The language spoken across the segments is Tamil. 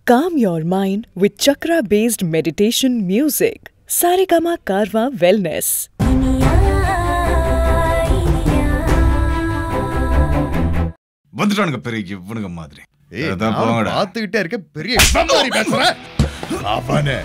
Calm your mind with chakra based meditation music. Saregama Karwa Wellness. வந்துட்டானுங்க பெரிய இவனுங்க மாதிரி ஏய், அதான் நான் போங்கடா. பார்த்துக்கிட்டே இருக்க பெரிய இவன் மாதிரி பேசுற அவனே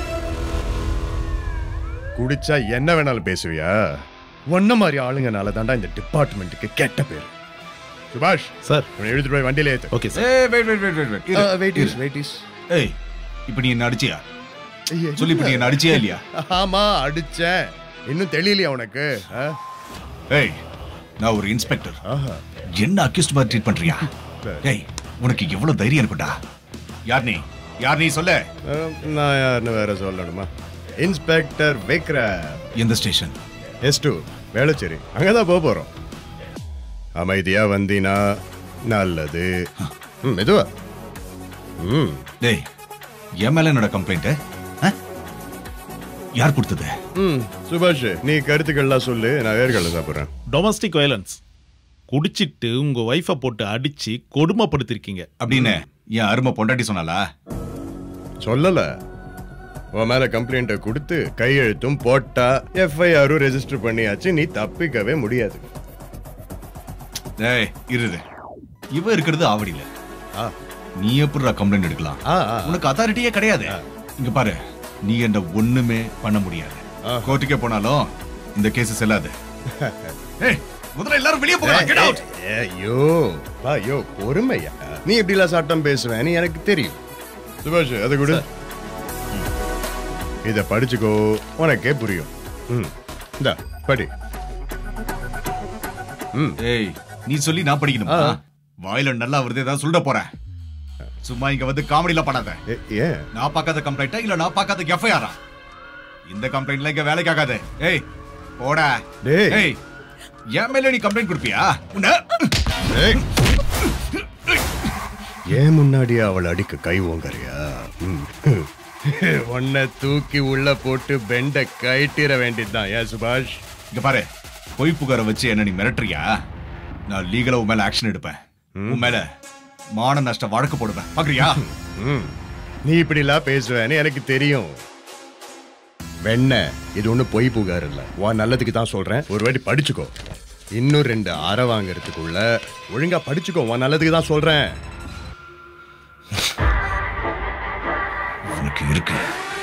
குடிச்சா என்ன வேணாலும் பேசுவியா ஒன்ன மாதிரி ஆளுங்கனால தாண்டா இந்த டிபார்ட்மெண்ட்டுக்கு கெட்ட பேர் சுபாஷ் சார் இவனை எடுத்துட்டு போய் வண்டியில ஏத்து ஓகே சார் ஏய் wait wait wait wait wait இரு, வெயிட் இரு. இஸ் வெயிட் இஸ் ஏய் இப்போ நீ என்ன அடிச்சியா சொல்லி இப்போ நீ என்ன அடிச்சியா இல்லையா ஆமா அடிச்சேன் இன்னும் தெரியலையா உனக்கு ஆ? ஏய் நான் ஒரு இன்ஸ்பெக்டர் ஆஹா. என்ன அக்யூஸ்ட் மாதிரி ட்ரீட் பண்றியா சரி. ஏய் உனக்கு எவ்வளவு தைரியம் இருக்குடா யார் நீ யார் நீ சொல்ல அஹ், நான் யாருன்னு வேற சொல்லணுமா இன்ஸ்பெக்டர் விக்ரம் எந்த ஸ்டேஷன் எஸ் டூ வேளச்சேரி அங்கதான் போக போறோம் அமைதியா வந்தீனா நல்லது ம், மெதுவா ம் டேய் என் மேல என்னோட கம்ப்ளைண்ட் யார் கொடுத்தது ம் சுபாஷ் நீ கருத்துக்கள்லாம் சொல்லு நான் வேர்களை சாப்பிட்றேன் டொமஸ்டிக் வயலன்ஸ் குடிச்சிட்டு உங்க ஒய்ஃபை போட்டு அடிச்சு கொடுமைப்படுத்திருக்கீங்க அப்படின்னு என் அருமை பொண்டாட்டி சொன்னாலா சொல்லல உன் மேல கம்ப்ளைண்ட்டை கொடுத்து கையெழுத்தும் போட்டா எஃப்ஐஆரும் ரெஜிஸ்டர் பண்ணியாச்சு நீ தப்பிக்கவே முடியாது டேய் இருது இவ இருக்கிறது ஆவடியில ஆ நீ எப்படிடா கம்ப்ளைண்ட் எடுக்கலாம் ஆ, ஆ. உனக்கு அத்தாரிட்டியே கிடையாது இங்க பாரு நீ என்ன ஒண்ணுமே பண்ண முடியாது ஆ. கோர்ட்டுக்கே போனாலும் இந்த கேஸ் செல்லாது ஏய் முதல்ல எல்லாரும் வெளியே போங்க கெட் அவுட் ஏய், ஐயோ பா, ஐயோ பொறுமையா நீ எப்படிலாம் சட்டம் பேசுவேன் எனக்கு தெரியும் சுபாஷ் அது கொடு இத படிச்சுக்கோ உனக்கே புரியும் ம் இந்தா படி ம் ஏய் நீ சொல்லி நான் படிக்கணுமா ஆ. வாயில நல்லா வருது ஏதாவது சொல்ல போறேன் சும்மா இங்க வந்து காமெடில பண்ணாத ஏ- ஏன் நான் பார்க்காத கம்ப்ளைண்டா இல்ல நான் பார்க்காத எஃப்ஐஆரா இந்த கம்ப்ளைண்ட்ல இங்க வேலைக்கு ஆகாது ஏய் போடா டேய். ஏய் என் மேல நீ கம்ப்ளைண்ட் கொடுப்பியா உன்ன ஏய். ஏன் முன்னாடியே அவள் அடிக்க கை ஓங்கறியா ம். உன்னை தூக்கி உள்ள போட்டு பெண்ட கைட்டிட வேண்டியதுதான் ஏன் சுபாஷ் இங்க பாரு பொய் புகார வச்சு என்ன நீ மிரட்டுறியா நான் லீகலா உன் மேல ஆக்ஷன் எடுப்பேன் உன் மேல மான நஷ்ட வழக்கு போடுவேன் பாக்குறியா ம். நீ இப்படிலாம் பேசுவேன்னு எனக்கு தெரியும் வெண்ண இது ஒண்ணு பொய் புகார் இல்ல உன் நல்லதுக்கு தான் சொல்றேன் ஒரு வாட்டி படிச்சுக்கோ இன்னும் ரெண்டு அரை வாங்குறதுக்குள்ள ஒழுங்கா படிச்சுக்கோ உன் நல்லதுக்கு தான் சொல்றேன் உனக்கு இருக்கு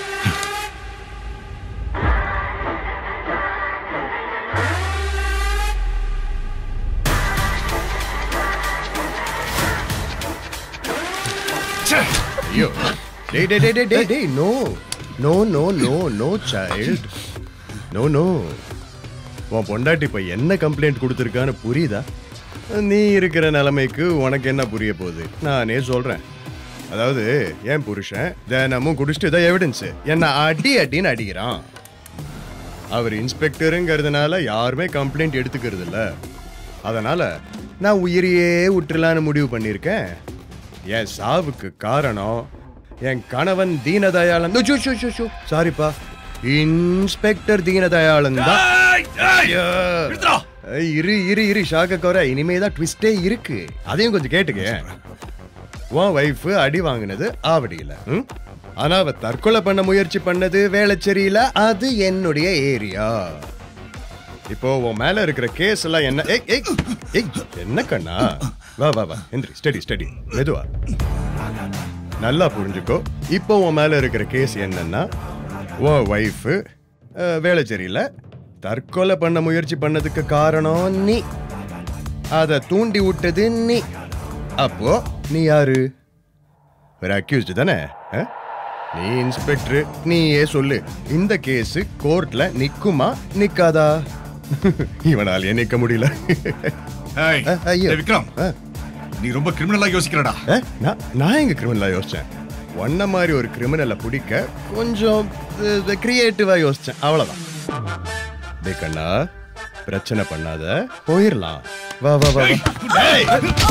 ச்சே. ஐயோ டேய் டேய் டேய் டேய் டேய் டேய் no no no no no child no no உன் பொண்டாட்டி இப்ப என்ன கம்ப்ளைண்ட் கொடுத்துருக்கான்னு புரியுதா நீ இருக்கிற நிலைமைக்கு உனக்கு என்ன புரிய போகுது நானே சொல்றேன் அதாவது என் புருஷன் தினமும் குடிச்சிட்டு இதான் எவிடன்ஸ் என்ன அடி அடின்னு அடிக்கிறான் அவர் இன்ஸ்பெக்டருங்கிறதுனால யாருமே கம்ப்ளைண்ட் எடுத்துக்கிறது இல்ல அதனால நான் உயிரையே விட்டுலான்னு முடிவு பண்ணியிருக்கேன் என் சாவுக்கு காரணம் என் கணவன் தீனதயாளன் சாரிப்பா இன்ஸ்பெக்டர் தீனதயாளன் தான் ஏய், ஏய், ஐயோ. நிறுத்துடா. ஐய், இரு இரு இரு ஷாக்க கோர இனிமே தான் ட்விஸ்டே இருக்கு அதையும் கொஞ்சம் கேட்டுக்க உன் வைஃப் அடி வாங்கினது ஆவடியில ம்? ஆனா அவ தற்கொலை பண்ண முயற்சி பண்ணது வேளச்சேரியில அது என்னுடைய ஏரியா இப்போ உன் மேல இருக்கிற கேஸ் எல்லாம் என்ன ஏய் ஏய் ஏய் என்ன கண்ணா வா வா வா எந்திரி ஸ்டடி ஸ்டடி மெதுவா நல்லா புரிஞ்சுக்கோ இப்போ உன் மேல இருக்கிற கேஸ் என்னன்னா உன் ஒய்ஃப் வேளச்சேரியில தற்கொலை பண்ண முயற்சி பண்ணதுக்கு காரணம் நீ அதை தூண்டி விட்டது நீ அப்போ நீ யாரு ஒரு அக்யூஸ்டு தானே ஆ? நீ இன்ஸ்பெக்டர் நீயே சொல்லு இந்த கேஸ் கோர்ட்ல நிக்குமா நிக்காதா இவனாலேயே நிக்க முடியல ஏய், அ, ஐயோ. ஏய், விக்ரம் ஆ. நீ ரொம்ப கிரிமினலா யோசிக்கிறடா ஆ, நான் நான் எங்க கிரிமினலா யோசிச்சேன் ஒன்ன மாதிரி ஒரு கிரிமினலை பிடிக்க கொஞ்சம் கிரியேட்டிவா யோசிச்சேன் அவ்வளவுதான் டேய் கண்ணா பிரச்சனை பண்ணாத போயிடலாம் வா வா வா வா.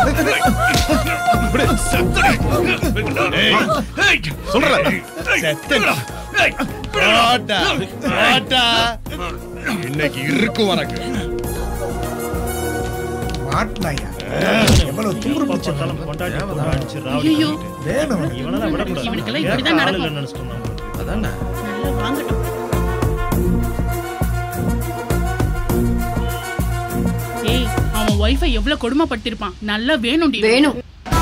போடா, போடா. இன்னைக்கு இருக்கு உனக்கு மாட்டினாயா ஆ, எவ்வளவு திமிரு பிடிச்ச ஐயோ வேணும் இவனுக்கெல்லாம் இப்படிதான் நடக்கும் அதானே நல்லா வாங்கட்டும் ஏய் அவன் ஒய்ஃபை எவ்வளவு கொடுமைப்படுத்திருப்பான் நல்லா வேணும்டி வேணும்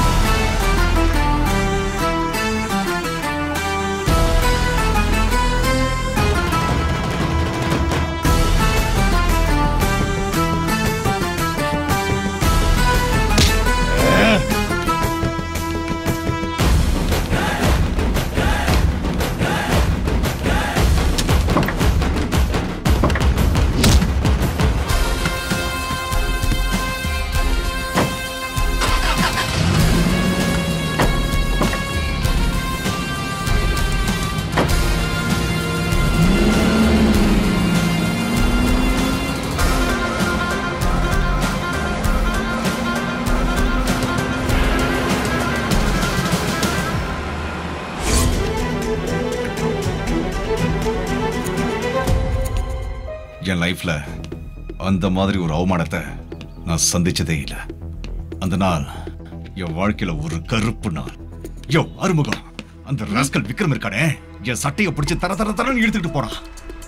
என் லைஃப்ல அந்த மாதிரி ஒரு அவமானத்தை நான் சந்திச்சதே இல்லை அந்த நாள் என் வாழ்க்கையில ஒரு கருப்பு நாள் யோ அறுமுகம் அந்த ராஸ்கல் விக்ரம் இருக்கானே என் சட்டையை பிடிச்சு தர தர தரன்னு இழுத்துட்டு போறான்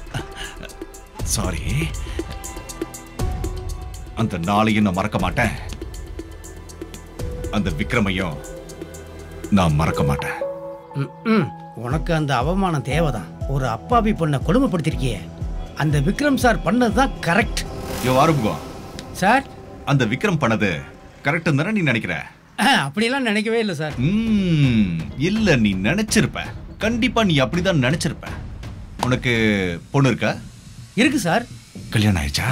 சாரி அந்த நாளையும் நான் மறக்க மாட்டேன் அந்த விக்ரமையும் நான் மறக்க மாட்டேன் ம் உனக்கு அந்த அவமானம் தேவைதான் ஒரு அப்பாவி பொண்ணை கொடுமைப்படுத்திருக்கியே அந்த விக்ரம் சார் பண்ணது தான் கரெக்ட் யோ ஆறுமுகம் சார் அந்த விக்ரம் பண்ணது கரெக்ட் தானே நீ நினைக்கிற அப்படியெல்லாம் நினைக்கவே இல்லை சார் ம், இல்ல நீ நினைச்சிருப்ப கண்டிப்பா நீ அப்படிதான் நினைச்சிருப்ப உனக்கு பொண்ணு இருக்கா இருக்கு சார் கல்யாணம் ஆயிடுச்சா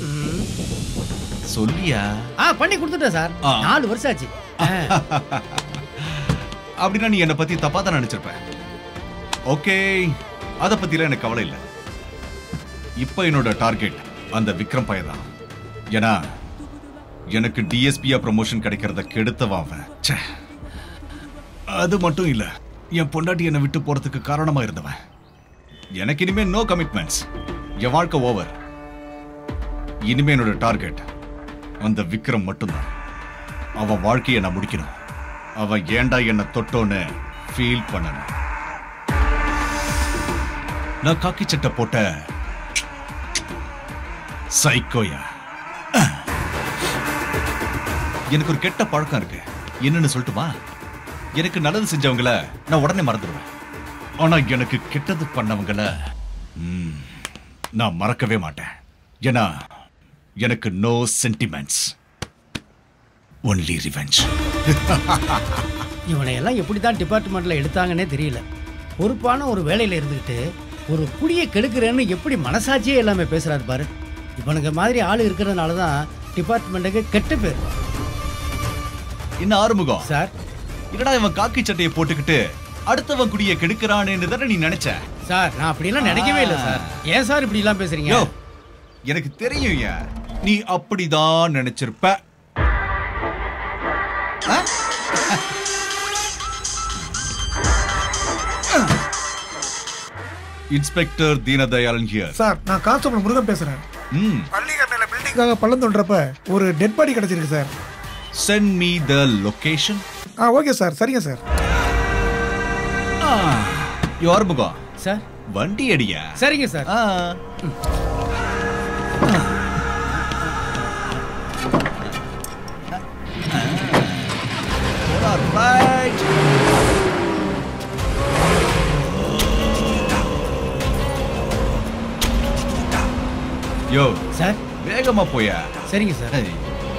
சொல்லியா ஆ பண்ணி கொடுத்துட்டேன் சார் ஆ. நாலு வருஷம் ஆச்சு ஆ, அப்படின்னா நீ என்னை பத்தி தப்பா தான் நினைச்சிருப்ப ஓகே அத பத்திலாம் எனக்கு கவலை இல்லை இப்ப என்னோட டார்கெட் அந்த விக்ரம் பையன் ஏன்னா எனக்கு டிஎஸ்பியா ப்ரமோஷன் கிடைக்கிறத கெடுத்தவன் அவன் ச்சே. அது மட்டும் இல்ல என் பொண்டாட்டி என்னை விட்டு போறதுக்கு காரணமா இருந்தவன் எனக்கு இனிமே நோ கமிட்மெண்ட்ஸ் என் வாழ்க்கை ஓவர் இனிமே என்னோட டார்கெட் அந்த விக்ரம் மட்டும்தான் அவன் வாழ்க்கையை நான் முடிக்கணும் அவன் ஏன்டா என்ன தொட்டோன்னு ஃபீல் பண்ணணும் நான் காக்கி சட்டை போட்ட சைக்கோயா எனக்கு ஒரு கெட்ட பழக்கம் இருக்கு என்னன்னு சொல்லட்டுமா எனக்கு நல்லது செஞ்சவங்கள நான் உடனே மறந்துடுவேன் ஆனா எனக்கு கெட்டது பண்ணவங்கள ம், நான் மறக்கவே மாட்டேன் ஏன்னா எனக்கு நோ சென்டிமெண்ட்ஸ் ஒன்லி ரிவெஞ்ச் இவனை எல்லாம் எப்படி தான் டிபார்ட்மெண்ட்ல எடுத்தாங்கன்னே தெரியல பொறுப்பான ஒரு வேலையில இருந்துக்கிட்டு ஒரு குடியை கெடுக்கிறேன்னு எப்படி மனசாட்சியே எல்லாமே பேசுறாரு பாரு இவனுங்க மாதிரி ஆள் இருக்கிறதுனால தான் டிபார்ட்மெண்ட்டுக்கு கெட்ட பேர் என்ன ஆறுமுகம் சார் என்னடா இவன் காக்கி சட்டையை போட்டுக்கிட்டு அடுத்தவன் குடிய கெடுக்கிறானேன்னு தானே நீ நினைச்ச சார் நான் அப்படிலாம் நினைக்கவே இல்லை சார் ஏன் சார் இப்படி எல்லாம் பேசுறீங்க யோ எனக்கு தெரியும் ஏன் நீ அப்படிதான் நினைச்சிருப்ப ஆ? இன்ஸ்பெக்டர் தீனதயாளன் ஹியர் சார் நான் கான்ஸ்டபிள் முருகன் பேசுறேன் ம் பள்ளிக்கட்டையில பில்டிங்காக பள்ளம் தோன்றப்ப ஒரு டெட் பாடி கிடைச்சிருக்கு sir send me the location ஆ ஓகே சார் சரிங்க சார் யோ ஆறுமுகம் சார் வண்டி அடியா சரிங்க சார் ஆ Alright. யோ சார் வேகமா போயா சரிங்க சார் ஏய்.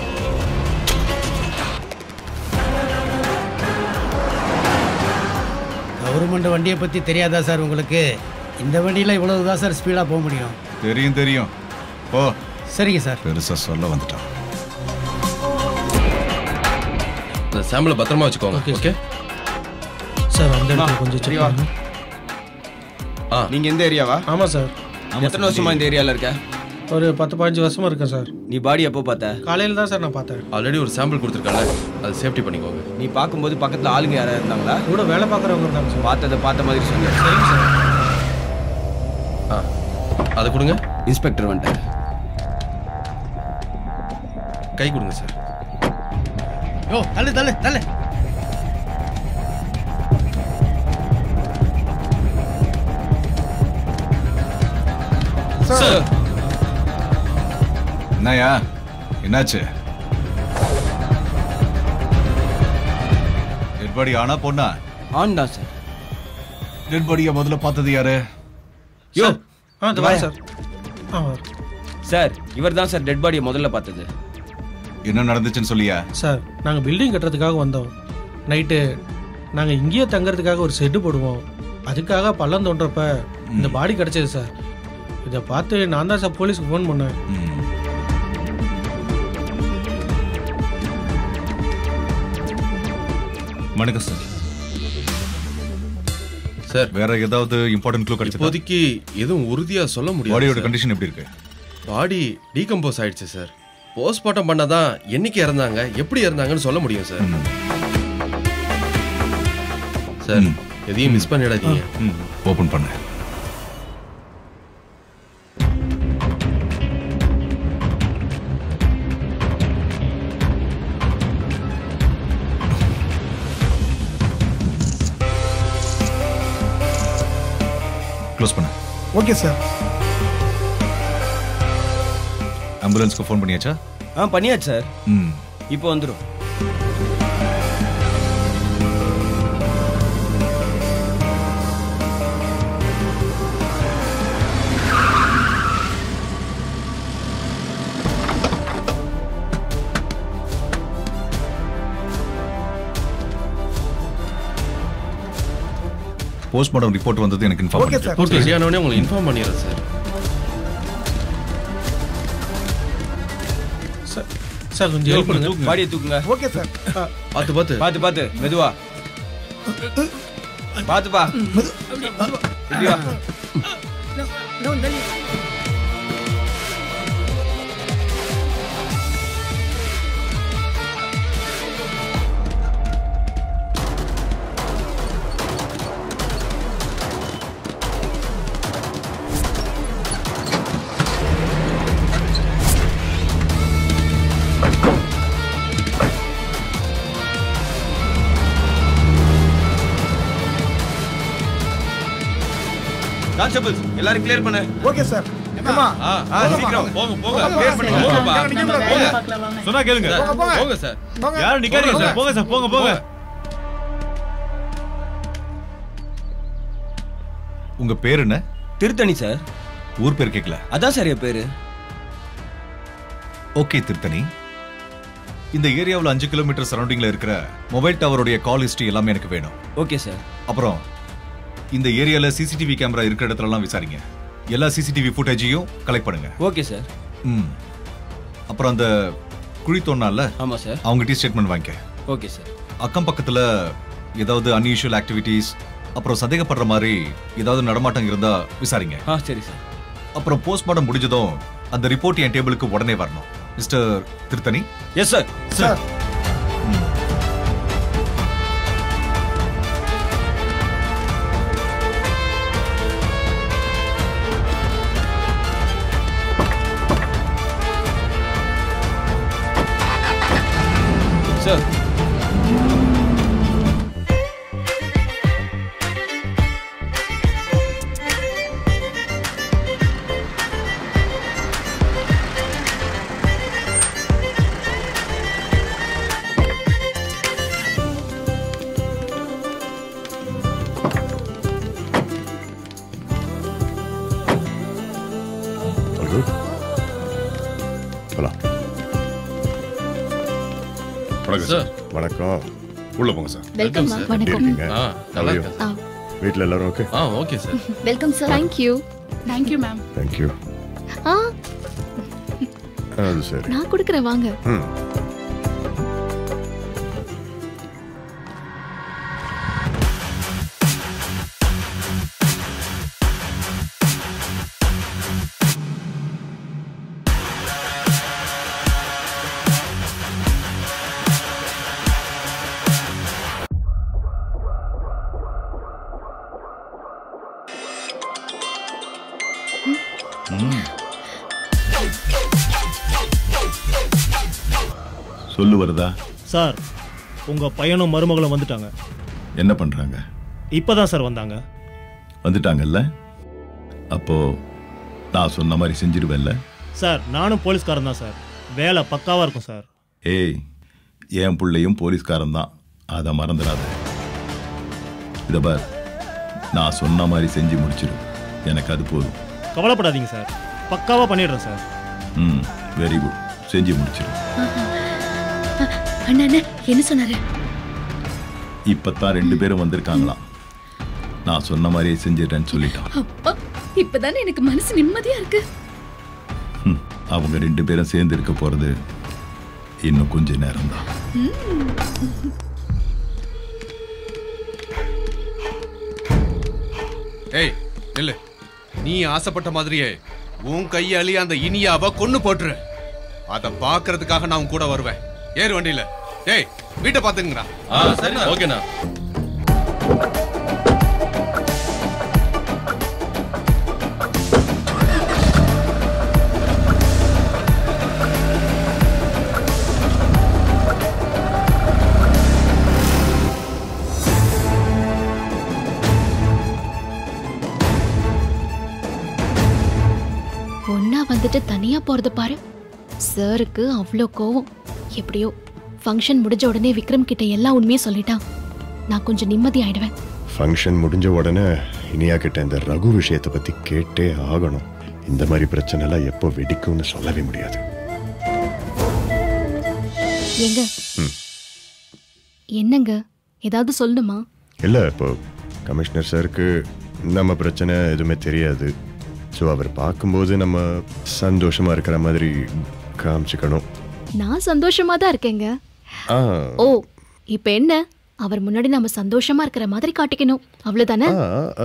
கவர்மெண்ட் வண்டியை பத்தி தெரியாதா சார் உங்களுக்கு இந்த வண்டியில இவ்வளவு தான் சார் ஸ்பீடா போக முடியும் தெரியும் தெரியும் போ சரிங்க சார் பெருசா சொல்ல வந்துட்டான் இந்த சாம்பிளை பத்திரமா வச்சுக்கோங்க ஓகே சார் அந்த இடத்துல கொஞ்சம் செக் பண்ணுங்க ஆ நீங்க எந்த ஏரியாவா ஆமா சார் எத்தனை வருஷமா இந்த ஏரியால இருக்க ஒரு பத்து பதினஞ்சு வருஷமா இருக்கேன் சார் நீ பாடி எப்போ பார்த்த காலையில் தான் சார் நான் பார்த்தேன் ஆல்ரெடி ஒரு சாம்பிள் கொடுத்துருக்கல அது சேஃப்டி பண்ணிக்கோங்க நீ பார்க்கும்போது பக்கத்துல ஆளுங்க யாராவது இருந்தாங்களா கூட வேலை பார்க்குறவங்க இருந்தாங்க சார் பார்த்ததை பார்த்த மாதிரி சொன்னேன் சரிங்க சார் ஆ அதை கொடுங்க இன்ஸ்பெக்டர் வந்துட்டார் கை கொடுங்க சார் யோ தள்ளு தள்ளு தள்ளு சார் என்னயா என்னாச்சு டெட் பாடி ஆனா பொண்ணா ஆன் தான் சார் டெட் பாடியை முதல்ல பார்த்தது யாரு யோ ஆ இந்த வாங்க சார் ஆ வா. சார் இவர் தான் சார் டெட் பாடியை முதல்ல பார்த்தது என்ன நடந்துச்சுன்னு சொல்லியா சார் நாங்கள் பில்டிங் கட்டுறதுக்காக வந்தோம் நைட்டு நாங்கள் இங்கேயே தங்கறதுக்காக ஒரு செட்டு போடுவோம் அதுக்காக பள்ளம் தோன்றப்ப இந்த பாடி கிடைச்சது சார் இதை பார்த்து நான் தான் சார் போலீஸ்க்கு ஃபோன் பண்ணேன் ம். வணக்கம் சார் சார் வேற ஏதாவது இம்பார்ட்டன்ட் க்ளூ கிடைச்சதா இப்போதைக்கு எதுவும் உறுதியா சொல்ல முடியாது பாடியோட சார். கண்டிஷன் எப்படி இருக்கு பாடி டீகம்போஸ் ஆயிடுச்சு சார் போஸ்ட்மார்ட்டம் பண்ணாதான் என்னைக்கு இறந்தாங்க எப்படி இறந்தாங்கன்னு சொல்ல முடியும் சார் ம். சார் ம். எதையும் மிஸ் பண்ணிடாதீங்க ம் ஓபன் பண்ணு க்ளோஸ் பண்ணு ஓகே சார் ஆம்புலன்ஸ்க்கு ஃபோன் பண்ணியாச்சா ஆ பண்ணியாச்சு சார் ம் இப்போ வந்துடும் போஸ்ட்மார்ட்டம் ரிப்போர்ட் வந்தது எனக்கு இன்ஃபார்ம் ஓகே பண்ணு சார் ரிப்போர்ட் ரெடியானவனே உங்களுக்கு இன்ஃபார்ம் பண்ணிடுறேன் சார் சார் சார் கொஞ்சம் ஹெல்ப் பண்ணுங்க பாடியை தூக்குங்க ஓகே சார் பார்த்து பார்த்து பார்த்து பார்த்து மெதுவா பார்த்துப்பா இப்படி வா. கான்ஸ்டபிள்ஸ் எல்லாரும் கிளியர் பண்ணு ஓகே சார் அம்மா ஆ ஆ சீக்கிரம் போங்க போங்க கிளியர் பண்ணுங்க போங்கப்பா. நம்ம போங்க. வேலை பார்க்கலாம் வாங்க சொன்னா கேளுங்க போங்க போங்க போங்க சார் போங்க யாரும் நிக்காதீங்க சார் போங்க சார் போங்க போங்க உங்க பேர் என்ன திருத்தணி சார் ஊர் பேர் கேட்கல அதான் சார் என் பேரு ஓகே திருத்தணி இந்த ஏரியாவில் அஞ்சு கிலோமீட்டர் சரௌண்டிங்ல இருக்கிற மொபைல் டவருடைய கால் ஹிஸ்டரி எல்லாமே எனக்கு வேணும் ஓகே சார் அப்புறம் இந்த ஏரியால சிசிடிவி கேமரா இருக்கிற இடத்துல எல்லாம் விசாரிங்க எல்லா சிசிடிவி ஃபுட்டேஜையும் கலெக்ட் பண்ணுங்க ஓகே சார் ம் அப்புறம் அந்த குழி தோணால ஆமா சார் அவங்ககிட்ட ஸ்டேட்மெண்ட் வாங்கிக்க ஓகே சார் அக்கம் பக்கத்துல ஏதாவது அன்யூஷுவல் ஆக்டிவிட்டீஸ் அப்புறம் சந்தேகப்படுற மாதிரி ஏதாவது நடமாட்டம் இருந்தா விசாரிங்க ஆ சரி சார் அப்புறம் போஸ்ட்மார்ட்டம் முடிஞ்சதும் அந்த ரிப்போர்ட் என் டேபிளுக்கு உடனே வரணும் mister Thiruthani yes sir sir sir போலாம் வணக்கம் சார். சார் வணக்கம் உள்ள போங்க சார் வெல்கம் சார். எப்படி வணக்கம் இருக்கீங்க ஆ நல்லா How are you? இருக்கேன் சார். வீட்ல எல்லாரும் ஓகே ஆ okay sir welcome sir thank you thank you ma'am thank you ஆ அது சரி நான் கொடுக்குறேன் வாங்க ம் சொல்லு வருதா சார் உங்க பையனும் மருமகளும் வந்துட்டாங்க என்ன பண்றாங்க இப்பதான் சார் வந்தாங்க வந்துட்டாங்கல்ல அப்போ நான் சொன்ன மாதிரி செஞ்சிருவேன்ல சார் நானும் போலீஸ்காரன் தான் சார் வேலை பக்காவா இருக்கும் சார் ஏய் என் பிள்ளையும் போலீஸ்காரன் தான் அதை மறந்துடாத இத பார் நான் சொன்ன மாதிரி செஞ்சு முடிச்சிரு எனக்கு அது போதும் கவலைப்படாதீங்க சார் பக்காவா பண்ணிடுறேன் சார் ம் வெரி குட் செஞ்சு முடிச்சிரு அண்ணா அண்ணா என்ன சொன்னாரு இப்பதான் ரெண்டு பேரும் வந்திருக்காங்களாம் நான் சொன்ன மாதிரியே செஞ்சிடுறேன்னு சொல்லிட்டான் அப்பா இப்பதானே எனக்கு மனசு நிம்மதியா இருக்கு ம், அவங்க ரெண்டு பேரும் சேர்ந்து இருக்க போறது இன்னும் கொஞ்ச நேரம் தான் ஏய் நில்லு நீ ஆசைப்பட்ட மாதிரியே உன் கையாளி அந்த இனியாவை கொன்னு போட்டுரு அத பாக்குறதுக்காக நான் உன் கூட வருவேன் ஏறு வண்டியில ஏய் வீட்டை பாத்துங்கடா ஆ சரி ஓகேண்ணா ஒன்னா வந்துட்டு தனியா போறது பாரு சாருக்கு அவ்வளோ கோவம் எப்படியோ ஃபங்க்ஷன் முடிஞ்ச உடனே விக்ரம் கிட்ட எல்லா உண்மையும் சொல்லிட்டான் நான் கொஞ்சம் நிம்மதி ஆயிடுவேன் ஃபங்க்ஷன் முடிஞ்ச உடனே இனியா கிட்ட இந்த ரகு விஷயத்தை பத்தி கேட்டே ஆகணும் இந்த மாதிரி பிரச்சனை எல்லாம் எப்போ வெடிக்கும்னு சொல்லவே முடியாது எங்க ம். என்னங்க ஏதாவது சொல்லணுமா இல்ல இப்போ கமிஷனர் சாருக்கு நம்ம பிரச்சனை எதுவுமே தெரியாது ஸோ அவர் பார்க்கும்போது நம்ம சந்தோஷமா இருக்கிற மாதிரி காமிச்சுக்கணும் நான் சந்தோஷமா தான் இருக்கேங்க ஆ ஓ இப்போ என்ன அவர் முன்னாடி நம்ம சந்தோஷமா இருக்கிற மாதிரி காட்டிக்கணும் அவ்வளவுதானே ஆ, ஆ,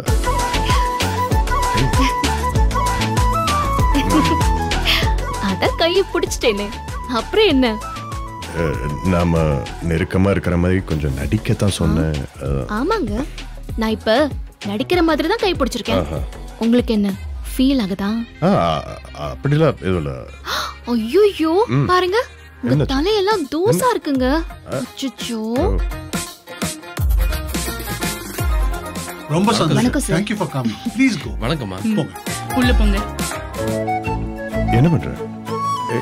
அதான் கையை பிடிச்சிட்டேனே அப்புறம் என்ன அஹ், நாம நெருக்கமா இருக்கிற மாதிரி கொஞ்சம் நடிக்கத்தான் சொன்னேன் அதான். ஆமாங்க நான் இப்ப நடிக்கிற மாதிரி தான் கை பிடிச்சிருக்கேன் ஆஹா. உங்களுக்கு என்ன ஃபீல் ஆகுதா ஆ, அப்படிலாம் எதுவும் இல்லை ஐயோ ம். பாருங்க உங்க என்னாச்சு? தலையெல்லாம் தூசா இருக்குங்க அச்சச்சோ ரொம்ப வணக்கம் சந்தோஷம் sir. Thank you for coming please go வணக்கம்மா போங்க உள்ள போங்க என்ன பண்ற ஏ,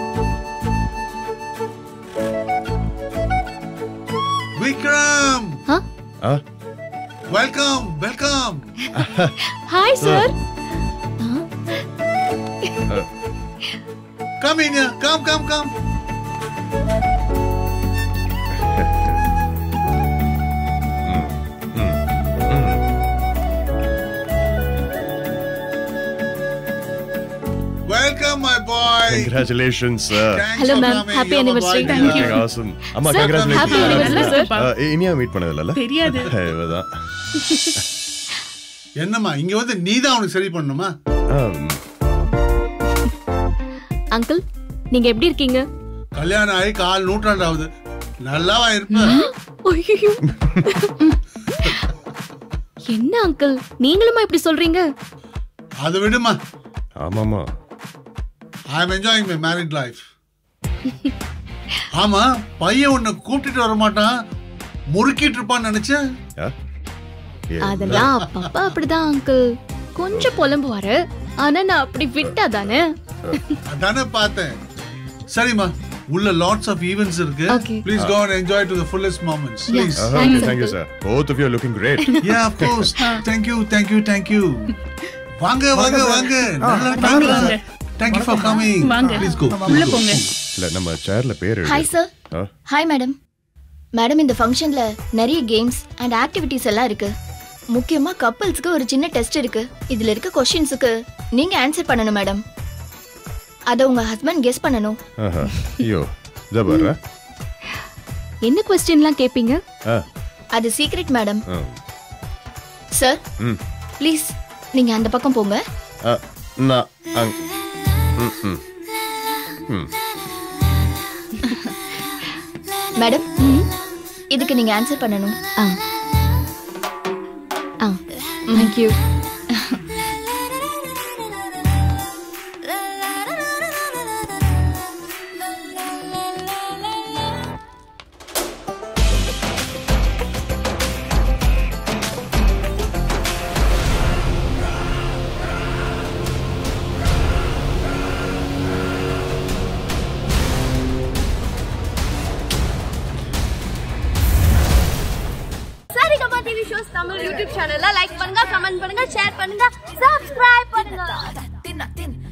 விக்ரம் ஆ welcome welcome hi sir come in come come come welcome my boy Congratulations, sir. Hello, ma'am. Happy anniversary. Thank you. Looking awesome. அம்மா, Sir, congratulations. happy anniversary, sir. அஹ், இனியா மீட் பண்ணதில்ல தெரியாது. இவதான் என்னம்மா இங்க வந்து நீ தான் அவனுக்கு சரி பண்ணணுமா அங்கிள் நீங்க எப்படி இருக்கீங்க கல்யாணம் ஆகி கால் நூற்றாண்டு ஆகுது நல்லாவா இருப்ப ஐயோ என்ன அங்கிள் நீங்களுமா இப்படி சொல்றீங்க அதை விடுமா ஆமாமா I am enjoying my married life ஆமா பையன் உன்னை கூப்பிட்டுட்டு வர மாட்டான் முறுக்கிட்டு இருப்பான்னு நினைச்சேன் அதெல்லாம் அப்பப்ப அப்படிதான் அங்கிள் கொஞ்சம் புலம்புவாரு ஆனா நான் அப்படி விட்டா தானே அதானே பார்த்தேன் சரிம்மா உள்ள லாட்ஸ் ஆஃப் ஈவென்ட்ஸ் இருக்கு Okay. Please go and enjoy to the fullest moments Yeah. Please Uh, okay, thank you, sir. Both of you are looking great. Yeah of course thank you thank you thank you வாங்க வாங்க வாங்க நல்லா வாங்க, இருக்காங்க வாங்க. தேங்க் யூ ஃபார் கமிங் வாங்க. ப்ளீஸ் கோ உள்ள போங்க இல்ல நம்ம சேர்ல பேர் எழுது. ஹாய் சார் ஆ, ஹாய் மேடம் மேடம் இந்த ஃபங்க்ஷன்ல நிறைய கேம்ஸ் அண்ட் ஆக்டிவிட்டீஸ் எல்லாம் இருக்கு முக்கியமா கப்பல்ஸ்க்கு ஒரு சின்ன டெஸ்ட் இருக்கு இதுல இருக்க கொஸ்டின்ஸுக்கு நீங்க ஆன்சர் பண்ணணும் மேடம் அத உங்க ஹஸ்பண்ட் கெஸ் பண்ணணும் ஆஹா. ஐயோ இதோ பாரு என்ன கொஸ்டின்லாம் கேப்பீங்க ஆ, அது சீக்ரெட் மேடம் ஆ. சார் ம். ப்ளீஸ் நீங்க அந்த பக்கம் போங்க ஆ, நான் அங்- ம், ம். ம். மேடம் இதுக்கு நீங்க ஆன்சர் பண்ணணும் ஆ ஆ தேங்க்யூ ஷோஸ் தமிழ் யூடியூப் சேனல்ல லைக் பண்ணுங்க கமெண்ட் பண்ணுங்க ஷேர் பண்ணுங்க சப்ஸ்கிரைப் பண்ணுங்க